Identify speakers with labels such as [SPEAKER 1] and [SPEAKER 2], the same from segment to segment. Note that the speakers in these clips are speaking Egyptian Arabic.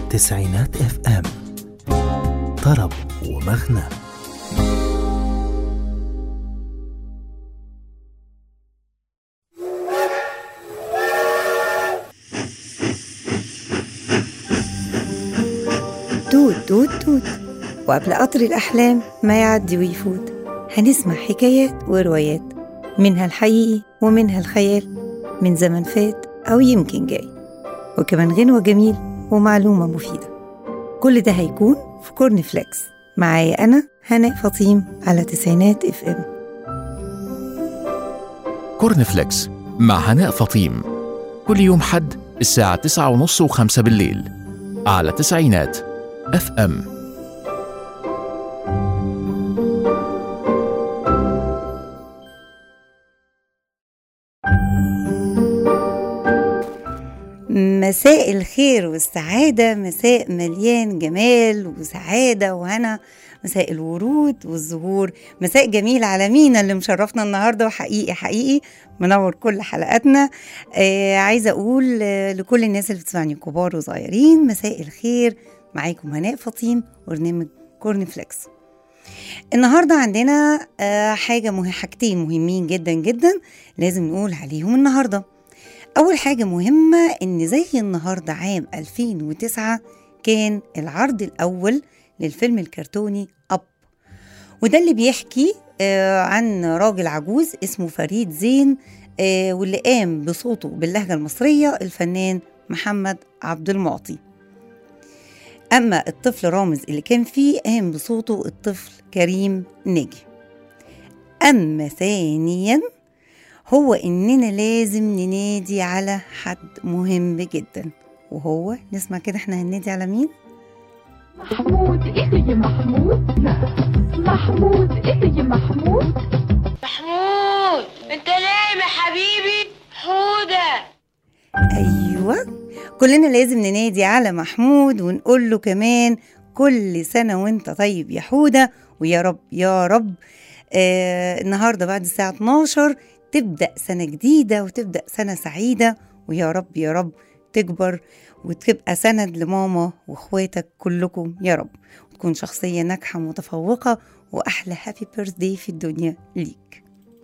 [SPEAKER 1] تسعينات اف ام طرب ومغنى
[SPEAKER 2] توت توت توت وقبل قطر الأحلام ما يعدي ويفوت هنسمع حكايات وروايات منها الحقيقي ومنها الخيال من زمن فات أو يمكن جاي وكمان غنوة جميل ومعلومة مفيدة كل ده هيكون في كورن فليكس معايا أنا هناء فطيم على تسعينات اف ام
[SPEAKER 3] كورن فليكس مع هناء فطيم كل يوم حد الساعة تسعة ونص وخمسة بالليل على تسعينات اف ام
[SPEAKER 2] مساء الخير والسعادة مساء مليان جمال وسعادة وهنا مساء الورود والزهور مساء جميل على مينا اللي مشرفنا النهاردة وحقيقي حقيقي منور كل حلقاتنا آه عايزة أقول آه لكل الناس اللي بتسمعني كبار وصغيرين مساء الخير معاكم هناء فطيم برنامج كورن فليكس النهارده عندنا آه حاجة مه... حاجتين مهمين جدا جدا لازم نقول عليهم النهارده أول حاجة مهمة إن زي النهاردة عام 2009 كان العرض الأول للفيلم الكرتوني أب وده اللي بيحكي آه عن راجل عجوز اسمه فريد زين آه واللي قام بصوته باللهجة المصرية الفنان محمد عبد المعطي أما الطفل رامز اللي كان فيه قام بصوته الطفل كريم ناجي أما ثانياً هو إننا لازم ننادي على حد مهم جدا وهو نسمع كده احنا هننادي على مين؟
[SPEAKER 4] محمود ايه يا محمود محمود ايه يا محمود
[SPEAKER 5] محمود انت نايم يا حبيبي حودة
[SPEAKER 2] أيوة كلنا لازم ننادي على محمود ونقول له كمان كل سنة وانت طيب يا حودة ويا رب يا رب آه النهاردة بعد الساعة 12 تبدأ سنة جديدة وتبدأ سنة سعيدة ويا رب يا رب تكبر وتبقى سند لماما واخواتك كلكم يا رب وتكون شخصية ناجحة متفوقة وأحلى هابي بيرثدي في الدنيا ليك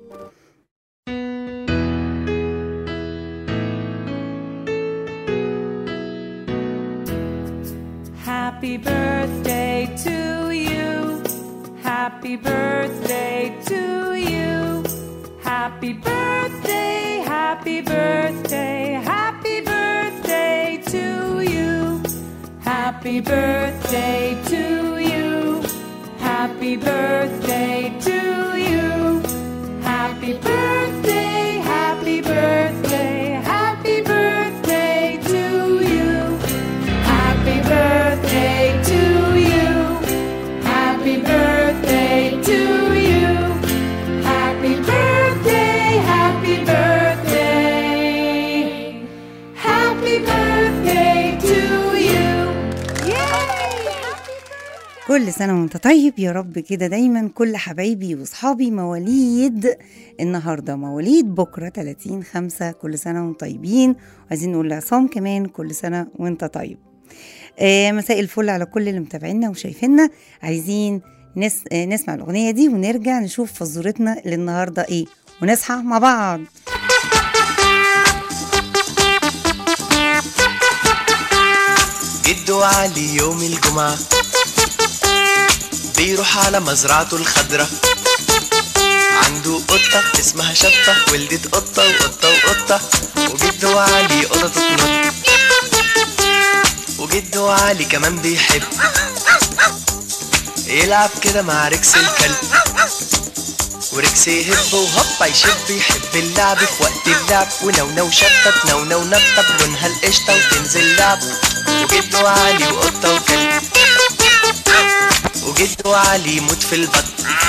[SPEAKER 6] Happy birthday to you. Happy birthday to you. Happy birthday, happy birthday, happy birthday to you. Happy birthday to you. Happy birthday to you. Happy birthday, happy birthday, happy birthday to you. Happy birthday to you. Happy birthday to you. Happy birthday, happy birthday. Happy birthday to you. Yay!
[SPEAKER 2] كل سنة وانت طيب يا رب كده دايما كل حبايبي وصحابي مواليد النهاردة مواليد بكرة 30 خمسة كل سنة وانتم طيبين وعايزين نقول لعصام كمان كل سنة وانت طيب آه مساء الفل على كل اللي متابعينا وشايفيننا عايزين نس... آه نسمع الأغنية دي ونرجع نشوف فزورتنا للنهاردة ايه ونصحى مع بعض
[SPEAKER 7] جدو علي يوم الجمعة بيروح على مزرعته الخضرة عنده قطة اسمها شطة ولدت قطة وقطة وقطة وجدو علي قطة تنط وجدو علي كمان بيحب يلعب كده مع ركس الكلب وركس يهب وهوبا يشب يحب اللعب في وقت اللعب ونونو شطة نونو نطة بلونها القشطة وتنزل لعب وجدو علي وقطة وكلب وجدو علي يموت في البط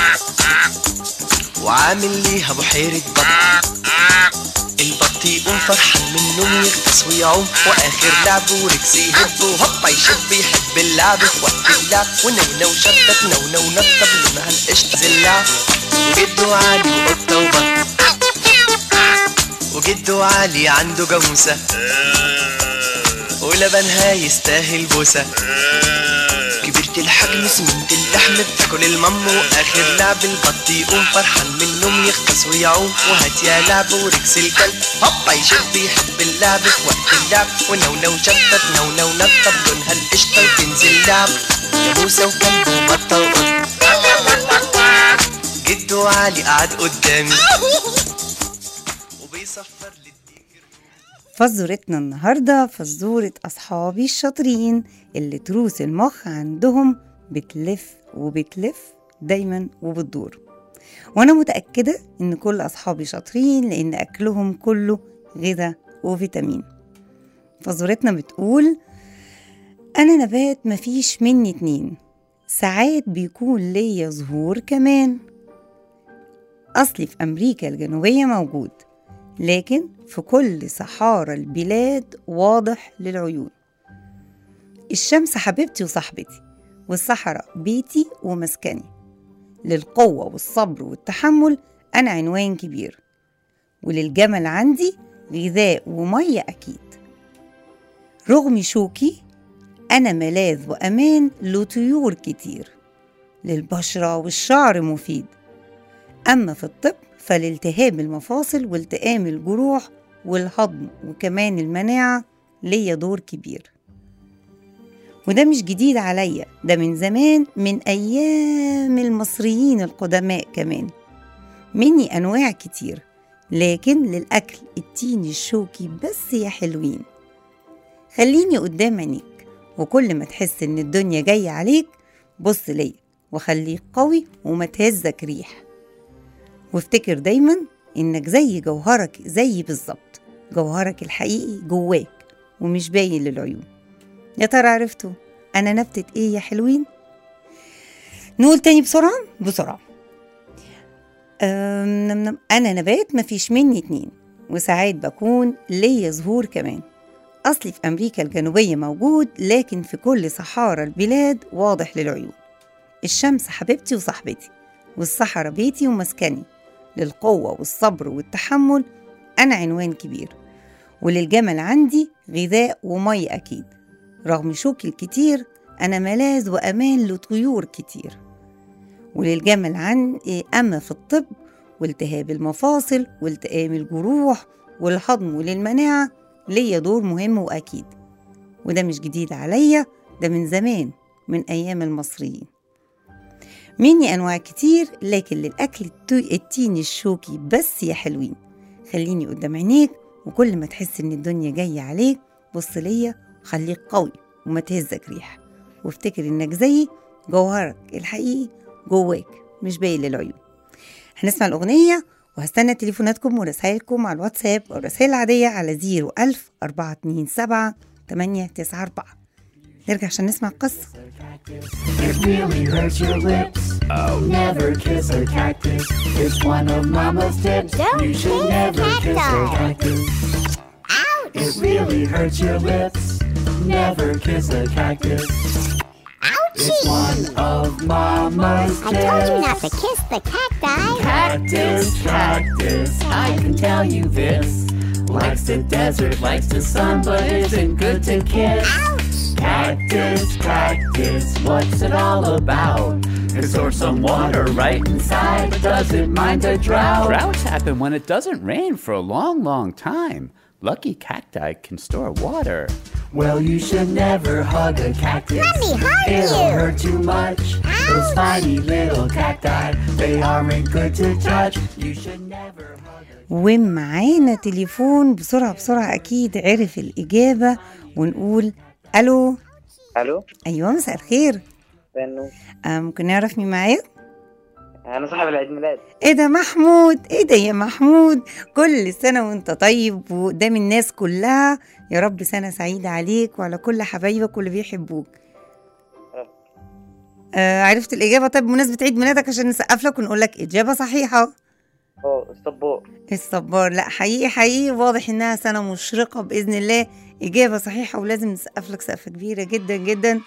[SPEAKER 7] وعامل ليها بحيرة بط البط يقوم فرحان من النوم يغطس ويعوم واخر لعب وركس يهب وهوبا يشب يحب اللعب في وقت اللعب ونونو شطة نونو نطة بلونها القشطة زلع وجدو علي وقطة وبط وجدو علي عنده جاموسة ولبنها يستاهل بوسة كبرت الحجم سمنت اللحم بتاكل المم واخر لعب البط يقوم فرحان من النوم يغطس ويعوم وهات يا لعب وركس الكلب هوبا يشب يحب اللعب في وقت اللعب ونونو شطت نونو نطط لونها القشطة وتنزل لعب يا موسى وكلب وبطة وقط جدو علي قعد قدامي وبيصفر للديك
[SPEAKER 2] فزورتنا النهاردة فزورة أصحابي الشاطرين اللي تروس المخ عندهم بتلف وبتلف دايما وبتدور وأنا متأكدة إن كل أصحابي شاطرين لأن أكلهم كله غذاء وفيتامين فزورتنا بتقول أنا نبات مفيش مني اتنين ساعات بيكون ليا ظهور كمان أصلي في أمريكا الجنوبية موجود لكن في كل صحارى البلاد واضح للعيون الشمس حبيبتي وصاحبتي والصحراء بيتي ومسكني للقوة والصبر والتحمل أنا عنوان كبير وللجمل عندي غذاء ومية أكيد رغم شوكي أنا ملاذ وأمان لطيور كتير للبشرة والشعر مفيد أما في الطب فلالتهاب المفاصل والتئام الجروح والهضم وكمان المناعة ليا دور كبير وده مش جديد عليا ده من زمان من أيام المصريين القدماء كمان مني أنواع كتير لكن للأكل التين الشوكي بس يا حلوين خليني قدام عينيك وكل ما تحس إن الدنيا جاية عليك بص ليا وخليك قوي وما تهزك ريح وافتكر دايما إنك زي جوهرك زي بالظبط جوهرك الحقيقي جواك ومش باين للعيون يا ترى عرفتوا أنا نبتة إيه يا حلوين؟ نقول تاني بسرعة بسرعة أم، نم نم. أنا نبات مفيش مني اتنين وساعات بكون ليا ظهور كمان أصلي في أمريكا الجنوبية موجود لكن في كل صحارى البلاد واضح للعيون الشمس حبيبتي وصاحبتي والصحراء بيتي ومسكني للقوة والصبر والتحمل أنا عنوان كبير وللجمل عندي غذاء ومي أكيد رغم شوكي الكتير أنا ملاذ وأمان لطيور كتير وللجمل عن أما في الطب والتهاب المفاصل والتئام الجروح والهضم وللمناعة ليا دور مهم وأكيد وده مش جديد عليا ده من زمان من أيام المصريين مني أنواع كتير لكن للأكل التو- التين الشوكي بس يا حلوين خليني قدام عينيك وكل ما تحس إن الدنيا جاية عليك بص ليا خليك قوي وما تهزك ريح وافتكر إنك زيي جوهرك الحقيقي جواك مش باين للعيون هنسمع الأغنية وهستنى تليفوناتكم ورسائلكم على الواتساب أو الرسائل العادية على 01000 427 894 نرجع عشان نسمع القصة
[SPEAKER 8] It really hurts your lips. Oh. Never kiss a cactus. It's one of Mama's tips. you should never kiss a cactus. Ouch! It really hurts your lips. Never kiss a cactus. It's one of Mama's
[SPEAKER 9] I
[SPEAKER 8] tips.
[SPEAKER 9] told you not to kiss the cacti.
[SPEAKER 8] Cactus, cactus, I can tell you this. Likes the desert, likes the sun, but isn't good to kiss. Cactus, cactus, what's it all about? It stores some water right inside, but doesn't mind a drought.
[SPEAKER 10] Droughts happen when it doesn't rain for a long, long time. Lucky cacti can store water.
[SPEAKER 8] Well, you should never hug a cactus.
[SPEAKER 9] Let me hug
[SPEAKER 8] It'll
[SPEAKER 9] you.
[SPEAKER 8] hurt too much. Those tiny little cacti, they aren't good to touch. You should never hug a
[SPEAKER 2] ومعانا تليفون بسرعة بسرعة أكيد عرف الإجابة ونقول ألو
[SPEAKER 11] الو
[SPEAKER 2] أيوة مساء الخير
[SPEAKER 11] فنو
[SPEAKER 2] آه ممكن نعرف مين معايا؟
[SPEAKER 11] انا صاحب العيد ميلاد
[SPEAKER 2] ايه ده محمود ايه ده يا محمود كل سنة وانت طيب وقدام الناس كلها يا رب سنة سعيدة عليك وعلى كل حبايبك واللي بيحبوك آه عرفت الإجابة طيب بمناسبة عيد ميلادك عشان نسقف لك ونقول لك إجابة صحيحة
[SPEAKER 11] اه الصبور
[SPEAKER 2] الصبار لا حقيقي حقيقي واضح إنها سنة مشرقة بإذن الله إجابة صحيحة ولازم نسقف لك سقفة كبيرة جدا جدا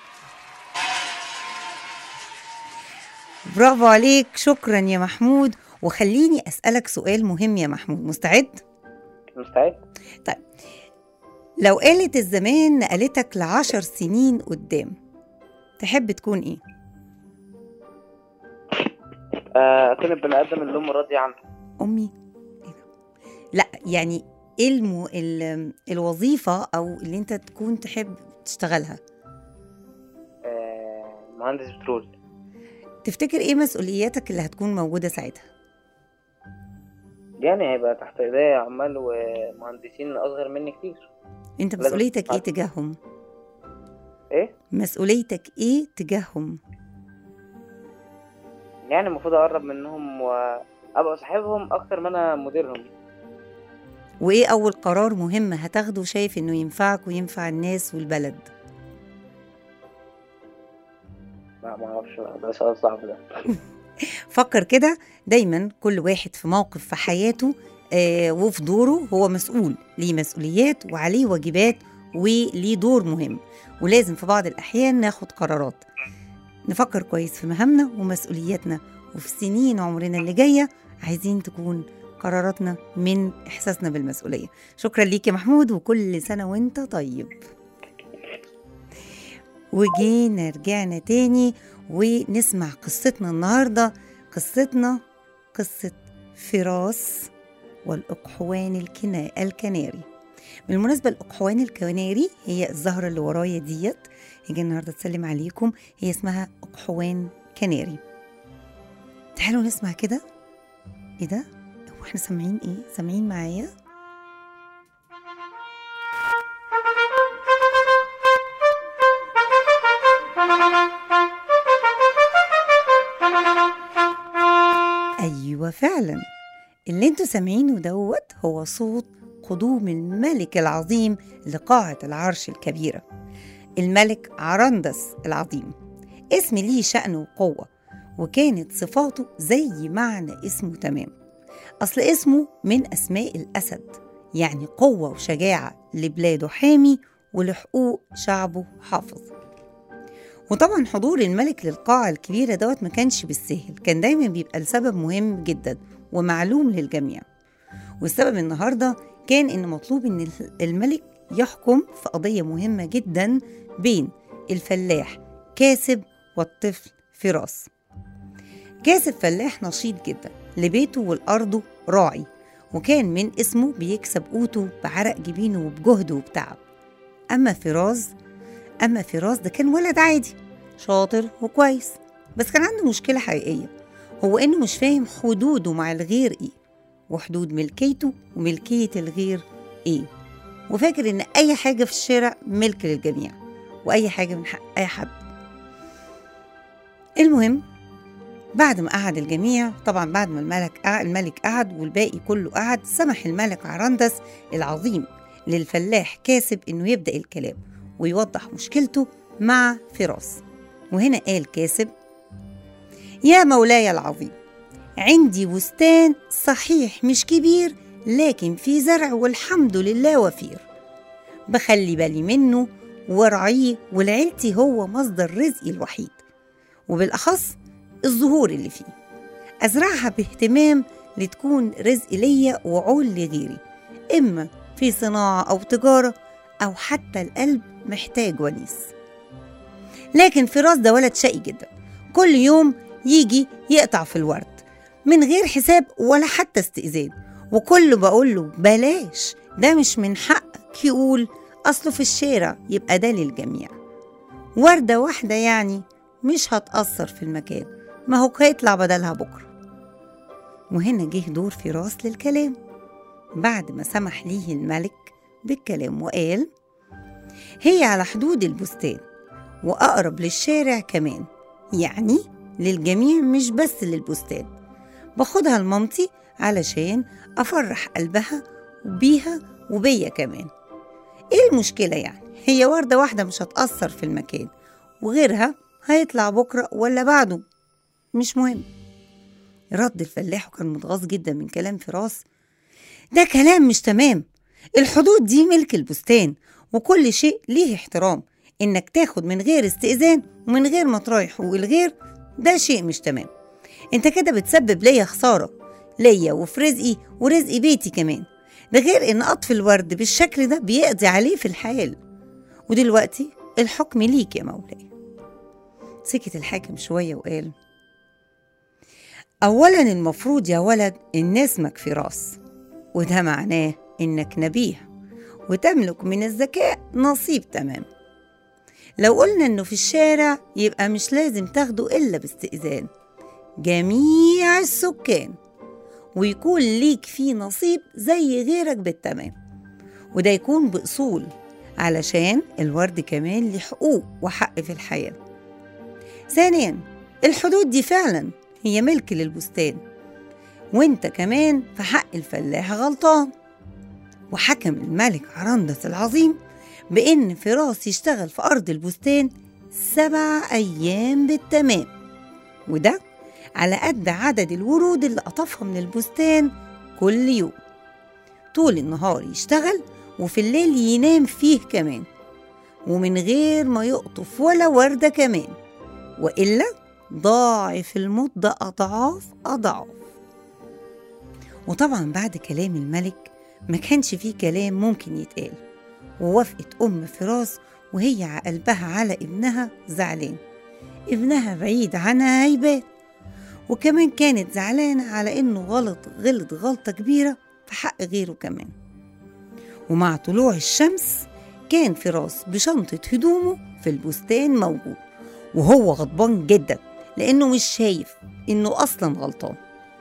[SPEAKER 2] برافو عليك شكرا يا محمود وخليني أسألك سؤال مهم يا محمود مستعد؟
[SPEAKER 11] مستعد
[SPEAKER 2] طيب لو آلة الزمان نقلتك لعشر سنين قدام تحب تكون ايه؟
[SPEAKER 11] آه، اكون البني ادم اللي امه راضيه عنه
[SPEAKER 2] أمي إيه ده؟ لا يعني ايه المو... ال... الوظيفة أو اللي أنت تكون تحب تشتغلها
[SPEAKER 11] آه، مهندس بترول
[SPEAKER 2] تفتكر ايه مسؤولياتك اللي هتكون موجودة ساعتها؟
[SPEAKER 11] يعني هيبقى تحت ايديا عمال ومهندسين اصغر مني كتير
[SPEAKER 2] أنت
[SPEAKER 11] لازم
[SPEAKER 2] مسؤوليتك ايه
[SPEAKER 11] تتعلم.
[SPEAKER 2] تجاههم؟
[SPEAKER 11] ايه
[SPEAKER 2] مسؤوليتك ايه تجاههم؟
[SPEAKER 11] يعني المفروض اقرب منهم وابقى صاحبهم اكتر ما انا مديرهم
[SPEAKER 2] وايه أول قرار مهم هتاخده شايف إنه ينفعك وينفع الناس والبلد؟
[SPEAKER 11] لا ما اعرفش ده سؤال صعب ده
[SPEAKER 2] فكر كده دايما كل واحد في موقف في حياته آه وفي دوره هو مسؤول ليه مسؤوليات وعليه واجبات وليه دور مهم ولازم في بعض الأحيان ناخد قرارات نفكر كويس في مهامنا ومسؤولياتنا وفي سنين عمرنا اللي جاية عايزين تكون قراراتنا من إحساسنا بالمسؤولية شكرا ليك يا محمود وكل سنة وانت طيب وجينا رجعنا تاني ونسمع قصتنا النهاردة قصتنا قصة فراس والأقحوان الكنا... الكناري بالمناسبة الأقحوان الكناري هي الزهرة اللي ورايا ديت هيجي النهاردة تسلم عليكم هي اسمها أقحوان كناري تعالوا نسمع كده ايه ده هو احنا سامعين ايه سامعين معايا ايوه فعلا اللي انتوا سامعينه دوت هو صوت قدوم الملك العظيم لقاعة العرش الكبيرة الملك عرندس العظيم اسم ليه شأن وقوة وكانت صفاته زي معنى اسمه تمام أصل اسمه من أسماء الأسد يعني قوة وشجاعة لبلاده حامي ولحقوق شعبه حافظ وطبعا حضور الملك للقاعة الكبيرة دوت ما كانش بالسهل كان دايما بيبقى لسبب مهم جدا ومعلوم للجميع والسبب النهاردة كان إن مطلوب إن الملك يحكم في قضية مهمة جدا بين الفلاح كاسب والطفل فراس كاسب فلاح نشيط جدا لبيته والأرضه راعي وكان من اسمه بيكسب قوته بعرق جبينه وبجهده وبتعب أما فراس أما فراس ده كان ولد عادي شاطر وكويس بس كان عنده مشكلة حقيقية هو إنه مش فاهم حدوده مع الغير إيه وحدود ملكيته وملكية الغير إيه وفاكر إن أي حاجة في الشارع ملك للجميع وأي حاجة من حق أي حد المهم بعد ما قعد الجميع طبعا بعد ما الملك قعد الملك قعد والباقي كله قعد سمح الملك عرندس العظيم للفلاح كاسب انه يبدا الكلام ويوضح مشكلته مع فراس وهنا قال كاسب يا مولاي العظيم عندي بستان صحيح مش كبير لكن في زرع والحمد لله وفير بخلي بالي منه وارعيه ولعيلتي هو مصدر رزقي الوحيد وبالأخص الزهور اللي فيه أزرعها باهتمام لتكون رزق ليا وعول لغيري إما في صناعة أو تجارة أو حتى القلب محتاج ونيس لكن فراس ده ولد شقي جدا كل يوم يجي يقطع في الورد من غير حساب ولا حتى استئذان وكل بقول له بلاش ده مش من حقك يقول أصله في الشارع يبقى ده للجميع وردة واحدة يعني مش هتأثر في المكان ما هو هيطلع بدلها بكرة وهنا جه دور فراس للكلام بعد ما سمح ليه الملك بالكلام وقال هي على حدود البستان وأقرب للشارع كمان يعني للجميع مش بس للبستان باخدها لمامتي علشان أفرح قلبها وبيها وبيا كمان إيه المشكلة يعني هي وردة واحدة مش هتأثر في المكان وغيرها هيطلع بكرة ولا بعده مش مهم رد الفلاح وكان متغاظ جدا من كلام فراس ده كلام مش تمام الحدود دي ملك البستان وكل شيء ليه احترام انك تاخد من غير استئذان ومن غير ما تراعي حقوق الغير ده شيء مش تمام انت كده بتسبب ليا خسارة ليا وفي رزقي ورزق بيتي كمان ده غير إن قطف الورد بالشكل ده بيقضي عليه في الحال ودلوقتي الحكم ليك يا مولاي سكت الحاكم شوية وقال أولا المفروض يا ولد إن اسمك فراس وده معناه إنك نبيه وتملك من الذكاء نصيب تمام لو قلنا إنه في الشارع يبقى مش لازم تاخده إلا باستئذان جميع السكان ويكون ليك فيه نصيب زي غيرك بالتمام وده يكون بأصول علشان الورد كمان ليه حقوق وحق في الحياة ثانيا الحدود دي فعلا هي ملك للبستان وانت كمان في حق الفلاح غلطان وحكم الملك عرندس العظيم بإن فراس يشتغل في أرض البستان سبع أيام بالتمام وده على قد عدد الورود اللي قطفها من البستان كل يوم طول النهار يشتغل وفي الليل ينام فيه كمان ومن غير ما يقطف ولا وردة كمان وإلا ضاعف المدة أضعاف أضعاف وطبعا بعد كلام الملك ما كانش فيه كلام ممكن يتقال ووافقت أم فراس وهي ع- قلبها على ابنها زعلان ابنها بعيد عنها هيبات وكمان كانت زعلانة على إنه غلط غلط غلطة كبيرة في حق غيره كمان ومع طلوع الشمس كان فراس بشنطة هدومه في البستان موجود وهو غضبان جدا لأنه مش شايف إنه أصلا غلطان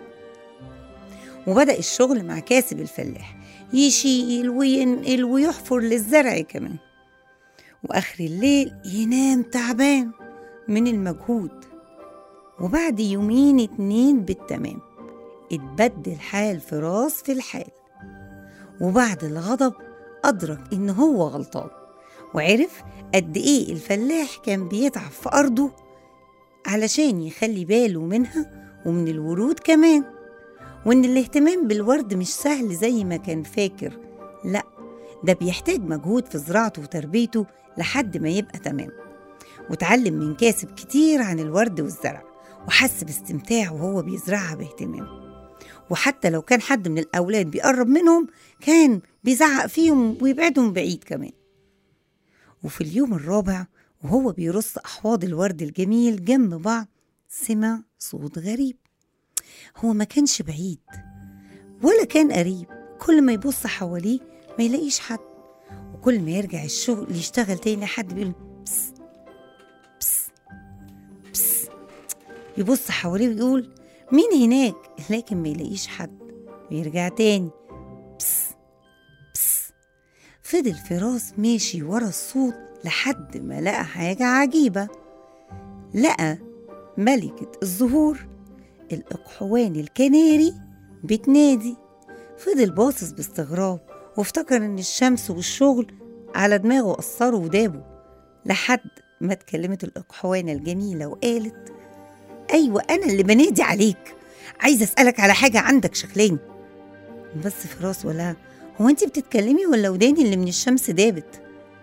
[SPEAKER 2] وبدأ الشغل مع كاسب الفلاح يشيل وينقل ويحفر للزرع كمان وآخر الليل ينام تعبان من المجهود وبعد يومين اتنين بالتمام اتبدل حال فراس في الحال وبعد الغضب أدرك إن هو غلطان وعرف قد إيه الفلاح كان بيتعب في أرضه علشان يخلي باله منها ومن الورود كمان وإن الاهتمام بالورد مش سهل زي ما كان فاكر لأ ده بيحتاج مجهود في زراعته وتربيته لحد ما يبقى تمام وتعلم من كاسب كتير عن الورد والزرع وحس باستمتاع وهو بيزرعها باهتمام وحتى لو كان حد من الأولاد بيقرب منهم كان بيزعق فيهم ويبعدهم بعيد كمان وفي اليوم الرابع وهو بيرص أحواض الورد الجميل جنب بعض سمع صوت غريب هو ما كانش بعيد ولا كان قريب كل ما يبص حواليه ما يلاقيش حد وكل ما يرجع الشغل يشتغل تاني حد بيقول بس بس بس يبص حواليه ويقول مين هناك لكن ما يلاقيش حد ويرجع تاني بس بس فضل فراس ماشي ورا الصوت لحد ما لقى حاجة عجيبة لقى ملكة الزهور الأقحوان الكناري بتنادي فضل باصص باستغراب وافتكر إن الشمس والشغل على دماغه أثروا ودابوا لحد ما اتكلمت الأقحوانة الجميلة وقالت أيوة أنا اللي بنادي عليك عايزة أسألك على حاجة عندك شغلاني بس فراس ولا هو أنت بتتكلمي ولا وداني اللي من الشمس دابت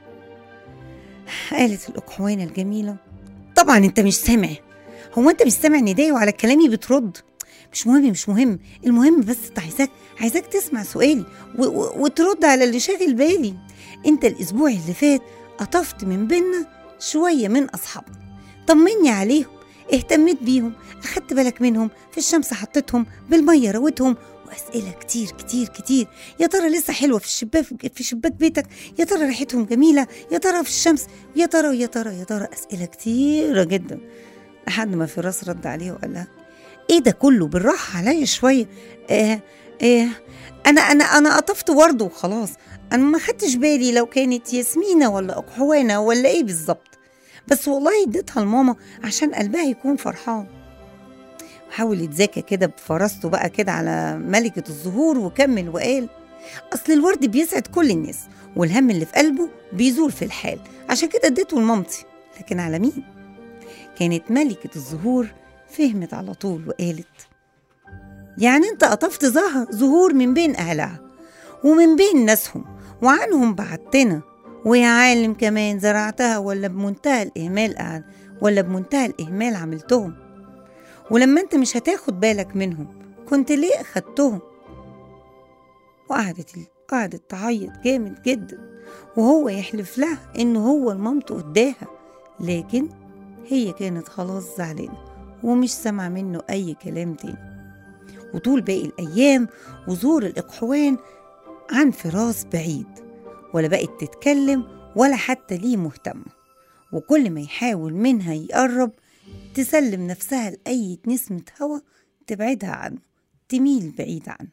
[SPEAKER 2] قالت الأقحوانة الجميلة طبعا أنت مش سامع هو أنت مش سامع ندائي وعلى كلامي بترد مش مهم مش مهم المهم بس أنت عايزاك عايزاك تسمع سؤالي و- و- وترد على اللي شاغل بالي أنت الأسبوع اللي فات قطفت من بينا شوية من أصحابنا طمني عليهم اهتميت بيهم أخدت بالك منهم في الشمس حطيتهم بالمية رويتهم وأسئلة كتير كتير كتير يا ترى لسه حلوة في الشباك في شباك بيتك يا ترى ريحتهم جميلة يا ترى في الشمس يا ترى يا ترى يا ترى أسئلة كتيرة جدا لحد ما فراس رد عليه وقال لها ايه ده كله بالراحة عليا شوية آه آه انا انا انا قطفت ورد وخلاص انا ما خدتش بالي لو كانت ياسمينة ولا اقحوانة ولا ايه بالظبط بس والله اديتها لماما عشان قلبها يكون فرحان حاول يتذاكى كده بفراسته بقى كده على ملكة الزهور وكمل وقال أصل الورد بيسعد كل الناس والهم اللي في قلبه بيزول في الحال عشان كده اديته لمامتي لكن على مين؟ كانت ملكة الزهور فهمت على طول وقالت يعني انت قطفت زهر زهور من بين أهلها ومن بين ناسهم وعنهم بعدتنا ويا عالم كمان زرعتها ولا بمنتهى الإهمال قعد ولا بمنتهى الإهمال عملتهم ولما انت مش هتاخد بالك منهم كنت ليه أخدتهم وقعدت قعدت تعيط جامد جدا وهو يحلف لها إنه هو المامته قداها لكن هي كانت خلاص زعلانة ومش سامعة منه أي كلام تاني وطول باقي الأيام وزور الإقحوان عن فراس بعيد ولا بقت تتكلم ولا حتى ليه مهتمة وكل ما يحاول منها يقرب تسلم نفسها لأي نسمة هوا تبعدها عنه تميل بعيد عنه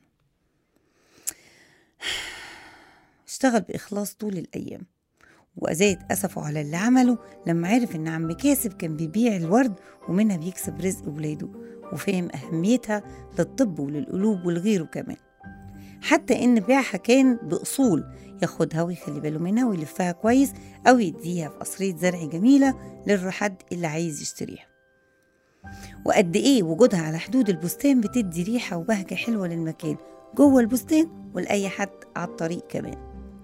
[SPEAKER 2] اشتغل بإخلاص طول الأيام وأزايد أسفه على اللي عمله لما عرف إن عم كاسب كان بيبيع الورد ومنها بيكسب رزق ولاده وفهم أهميتها للطب وللقلوب ولغيره كمان حتى إن بيعها كان بأصول ياخدها ويخلي باله منها ويلفها كويس أو يديها في قصرية زرع جميلة للحد اللي عايز يشتريها وقد إيه وجودها على حدود البستان بتدي ريحة وبهجة حلوة للمكان جوه البستان ولأي حد على الطريق كمان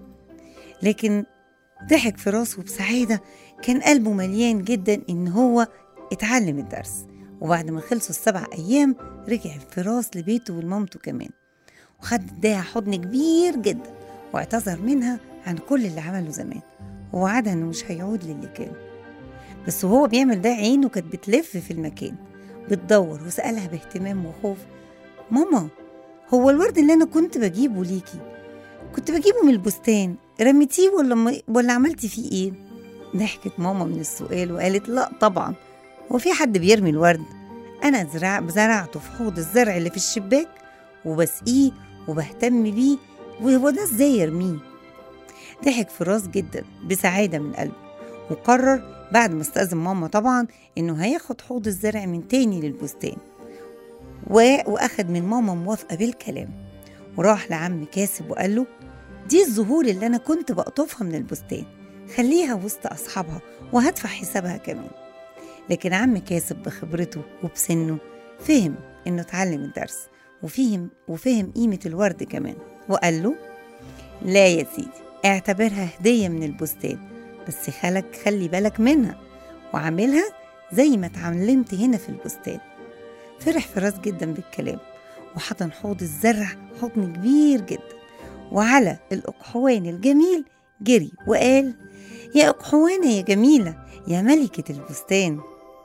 [SPEAKER 2] لكن ضحك في راسه بسعادة كان قلبه مليان جدا إن هو اتعلم الدرس وبعد ما خلصوا السبع أيام رجع فراس لبيته ولمامته كمان وخد اداها حضن كبير جدا واعتذر منها عن كل اللي عمله زمان ووعدها إنه مش هيعود للي كان بس وهو بيعمل ده عينه كانت بتلف في المكان بتدور وسألها باهتمام وخوف ماما هو الورد اللي أنا كنت بجيبه ليكي كنت بجيبه من البستان رميتيه ولا م... ولا عملتي فيه ايه ضحكت ماما من السؤال وقالت لا طبعا هو في حد بيرمي الورد انا زرع زرعته في حوض الزرع اللي في الشباك وبسقيه وبهتم بيه وهو ده ازاي يرميه ضحك فراس جدا بسعادة من قلبه وقرر بعد ما استأذن ماما طبعا انه هياخد حوض الزرع من تاني للبستان و... واخد من ماما موافقة بالكلام وراح لعم كاسب وقال له دي الزهور اللي أنا كنت بقطفها من البستان خليها وسط أصحابها وهدفع حسابها كمان لكن عم كاسب بخبرته وبسنه فهم إنه اتعلم الدرس وفهم وفهم قيمة الورد كمان وقال له لا يا سيدي اعتبرها هدية من البستان بس خلك خلي بالك منها وعاملها زي ما اتعلمت هنا في البستان فرح فراس جدا بالكلام وحضن حوض الزرع حضن كبير جدا وعلى الأقحوان الجميل جري وقال يا أقحوانة يا جميلة يا ملكة البستان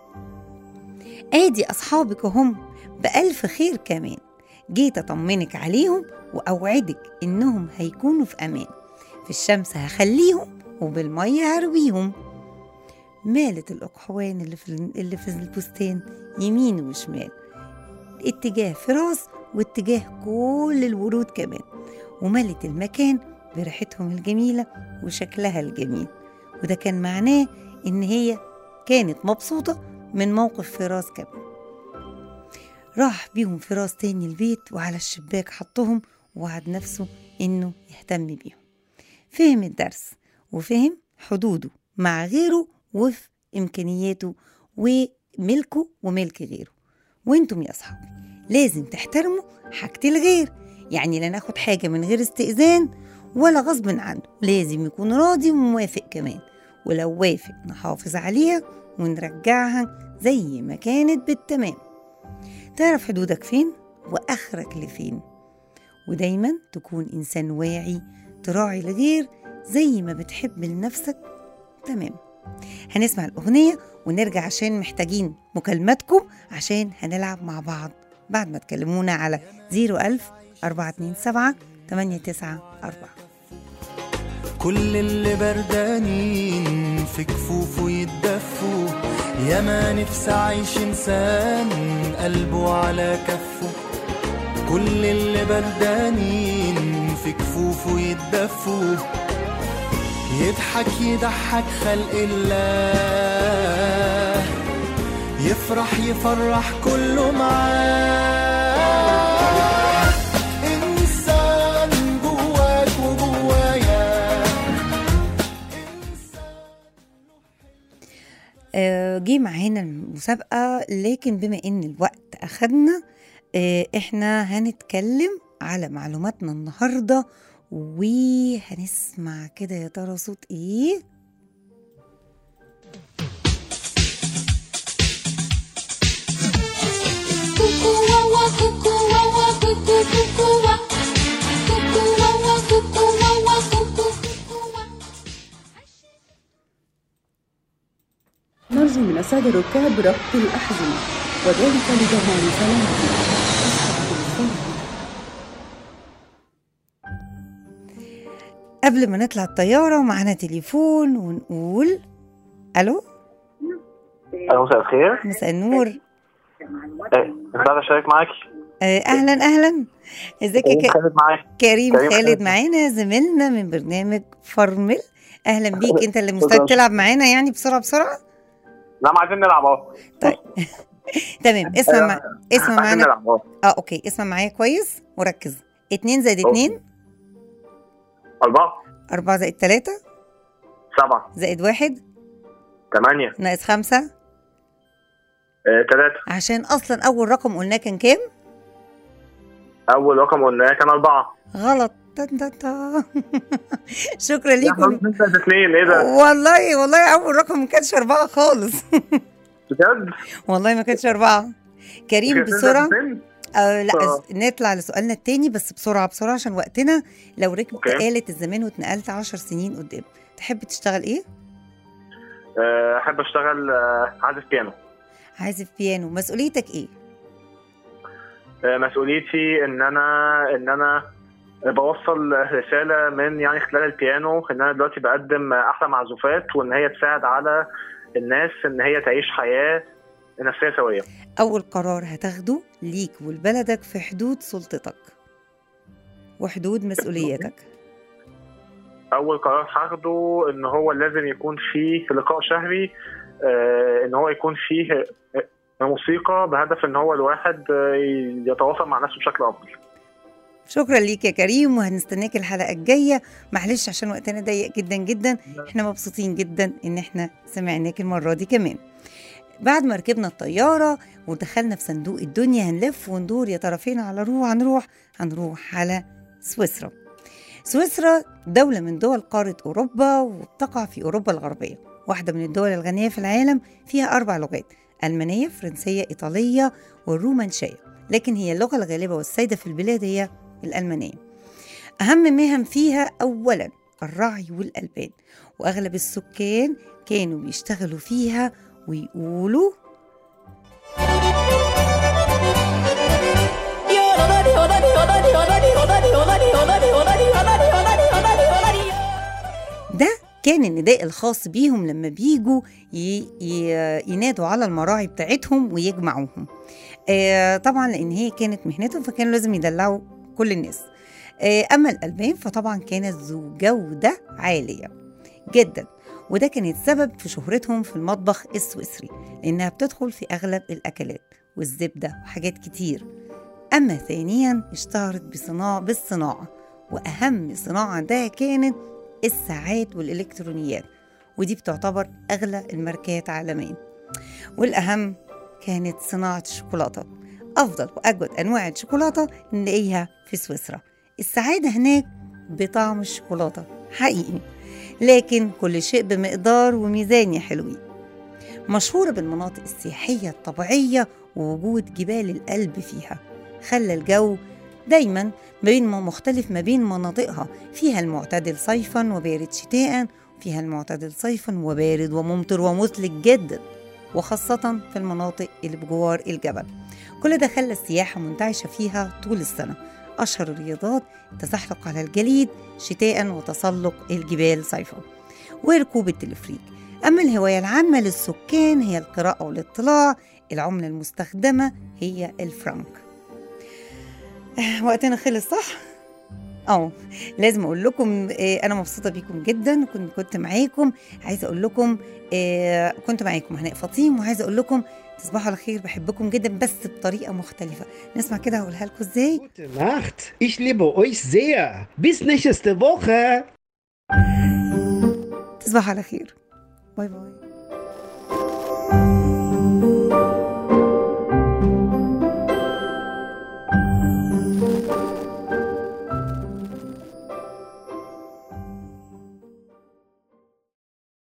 [SPEAKER 2] آدي أصحابك هم بألف خير كمان جيت أطمنك عليهم وأوعدك إنهم هيكونوا في أمان في الشمس هخليهم وبالمية هرويهم مالت الأقحوان اللي في, اللي في البستان يمين وشمال اتجاه فراس واتجاه كل الورود كمان وملت المكان بريحتهم الجميلة وشكلها الجميل وده كان معناه إن هي كانت مبسوطة من موقف فراس كمان راح بيهم فراس تاني البيت وعلى الشباك حطهم ووعد نفسه إنه يهتم بيهم فهم الدرس وفهم حدوده مع غيره وفي إمكانياته وملكه وملك غيره وانتم يا أصحابي لازم تحترموا حاجة الغير يعني لا ناخد حاجة من غير استئذان ولا غصب عنه لازم يكون راضي وموافق كمان ولو وافق نحافظ عليها ونرجعها زي ما كانت بالتمام تعرف حدودك فين وآخرك لفين ودايما تكون إنسان واعي تراعي الغير زي ما بتحب لنفسك تمام هنسمع الأغنية ونرجع عشان محتاجين مكالماتكم عشان هنلعب مع بعض بعد ما تكلمونا على 01000 427 894
[SPEAKER 12] كل اللي بردانين في كفوفه يتدفوا يا ما نفسي عايش انسان قلبه على كفه كل اللي بردانين في كفوفه يتدفوا يضحك يضحك خلق الله يفرح يفرح كله معاه إنسان جواك وجوايا
[SPEAKER 2] آه، جه معانا المسابقة لكن بما إن الوقت أخدنا آه، إحنا هنتكلم على معلوماتنا النهاردة وهنسمع كده يا ترى صوت إيه
[SPEAKER 6] Cuckoo, wow, wow, cuckoo, wow, wow, cuckoo, cuckoo, wow. Cuckoo, wow, wow, cuckoo,
[SPEAKER 13] نرجو من السادة الركاب ربط الأحزمة وذلك لضمان سلامتنا أسعد الفرد
[SPEAKER 2] قبل ما نطلع الطيارة معانا تليفون ونقول ألو
[SPEAKER 14] ألو مساء الخير
[SPEAKER 2] مساء النور
[SPEAKER 14] إيه، أقدر أشارك معاكي
[SPEAKER 2] آه، أهلا أهلا ازيك يا
[SPEAKER 14] كريم
[SPEAKER 2] ك-
[SPEAKER 14] خالد معايا
[SPEAKER 2] كريم
[SPEAKER 14] كريم
[SPEAKER 2] خالد
[SPEAKER 14] خالد.
[SPEAKER 2] معانا زميلنا من برنامج فرمل أهلا بيك أنت اللي مستعد
[SPEAKER 14] شكراً.
[SPEAKER 2] تلعب معانا يعني بسرعة بسرعة
[SPEAKER 14] لا ما عايزين نلعب أهو
[SPEAKER 2] تمام اسمع مع... اسمع
[SPEAKER 14] عايزين
[SPEAKER 2] معانا
[SPEAKER 14] نلعب أهو
[SPEAKER 2] اه اوكي اسمع معايا كويس وركز اتنين زائد اتنين
[SPEAKER 14] أربعة
[SPEAKER 2] أربعة زائد تلاتة
[SPEAKER 14] سبعة
[SPEAKER 2] زائد واحد
[SPEAKER 14] ثمانية
[SPEAKER 2] ناقص خمسة
[SPEAKER 14] آه، تلاتة
[SPEAKER 2] عشان أصلا أول رقم قلناه كان كام؟
[SPEAKER 14] أول رقم قلناه كان أربعة
[SPEAKER 2] غلط تا تا تا. شكرا
[SPEAKER 14] لا، احنا
[SPEAKER 2] ليكم
[SPEAKER 14] قلنا زائد اتنين إيه ده؟
[SPEAKER 2] والله والله أول رقم ما كانش أربعة خالص
[SPEAKER 14] بجد؟
[SPEAKER 2] والله ما كانش أربعة كريم
[SPEAKER 14] كانت
[SPEAKER 2] بسرعة
[SPEAKER 14] زائد اتنين؟
[SPEAKER 2] آه لا
[SPEAKER 14] آه.
[SPEAKER 2] نطلع لسؤالنا التاني بس بسرعة بسرعة عشان وقتنا لو ركبت
[SPEAKER 14] أوكي.
[SPEAKER 2] آلة الزمان واتنقلت عشر سنين قدام تحب تشتغل إيه؟
[SPEAKER 14] آه، أحب أشتغل آه، عازف بيانو
[SPEAKER 2] عازف بيانو مسؤوليتك إيه؟
[SPEAKER 14] آه، مسؤوليتي ان انا ان انا بوصل رساله من يعني خلال البيانو ان انا دلوقتي بقدم احلى معزوفات وان هي تساعد على الناس ان هي تعيش حياه نفسيه سويه
[SPEAKER 2] أول قرار هتاخده ليك ولبلدك في حدود سلطتك وحدود مسؤوليتك
[SPEAKER 14] اول قرار هاخده ان هو لازم يكون فيه لقاء شهري آه، ان هو يكون فيه آه، موسيقى بهدف ان هو الواحد آه، يتواصل مع نفسه بشكل افضل
[SPEAKER 2] شكرا ليك يا كريم وهنستناك الحلقة الجاية معلش عشان وقتنا ضيق جدا جدا احنا مبسوطين جدا ان احنا سمعناك المرة دي كمان بعد ما ركبنا الطيارة ودخلنا في صندوق الدنيا هنلف وندور يا ترى فين على روح هنروح هنروح على سويسرا سويسرا دولة من دول قارة أوروبا وبتقع في أوروبا الغربية واحدة من الدول الغنية في العالم فيها أربع لغات ألمانية فرنسية إيطالية والرومانشية لكن هي اللغة الغالبة والسائدة في البلاد هي الألمانية أهم مهن فيها أولا الرعي والألبان وأغلب السكان كانوا بيشتغلوا فيها ويقولوا ده كان النداء الخاص بيهم لما بيجوا ي... ي... ينادوا على المراعي بتاعتهم ويجمعوهم آه طبعا لان هي كانت مهنتهم فكانوا لازم يدلعوا كل الناس آه اما الالبان فطبعا كانت ذو جوده عاليه جدا وده كان السبب في شهرتهم في المطبخ السويسري لانها بتدخل في اغلب الاكلات والزبده وحاجات كتير اما ثانيا اشتهرت بصناعه بالصناعه واهم صناعه ده كانت الساعات والإلكترونيات ودي بتعتبر أغلى الماركات عالميا والأهم كانت صناعة الشوكولاتة أفضل وأجود أنواع الشوكولاتة نلاقيها في سويسرا السعادة هناك بطعم الشوكولاتة حقيقي لكن كل شيء بمقدار وميزان يا حلوين مشهورة بالمناطق السياحية الطبيعية ووجود جبال القلب فيها خلى الجو دايما بين مختلف ما بين مناطقها فيها المعتدل صيفا وبارد شتاء فيها المعتدل صيفا وبارد وممطر ومثلج جدا وخاصة في المناطق اللي بجوار الجبل كل ده خلى السياحة منتعشة فيها طول السنة أشهر الرياضات التزحلق على الجليد شتاء وتسلق الجبال صيفا وركوب التلفريك أما الهواية العامة للسكان هي القراءة والاطلاع العملة المستخدمة هي الفرنك وقتنا خلص صح؟ اه لازم اقول لكم آه، انا مبسوطه بيكم جدا كنت كنت معاكم عايزه اقول لكم آه، كنت معاكم هناء فطيم وعايزه اقول لكم تصبحوا على خير بحبكم جدا بس بطريقه مختلفه نسمع كده هقولها لكم ازاي
[SPEAKER 15] Nacht. Ich liebe euch sehr. Bis nächste Woche.
[SPEAKER 2] تصبحوا على خير باي باي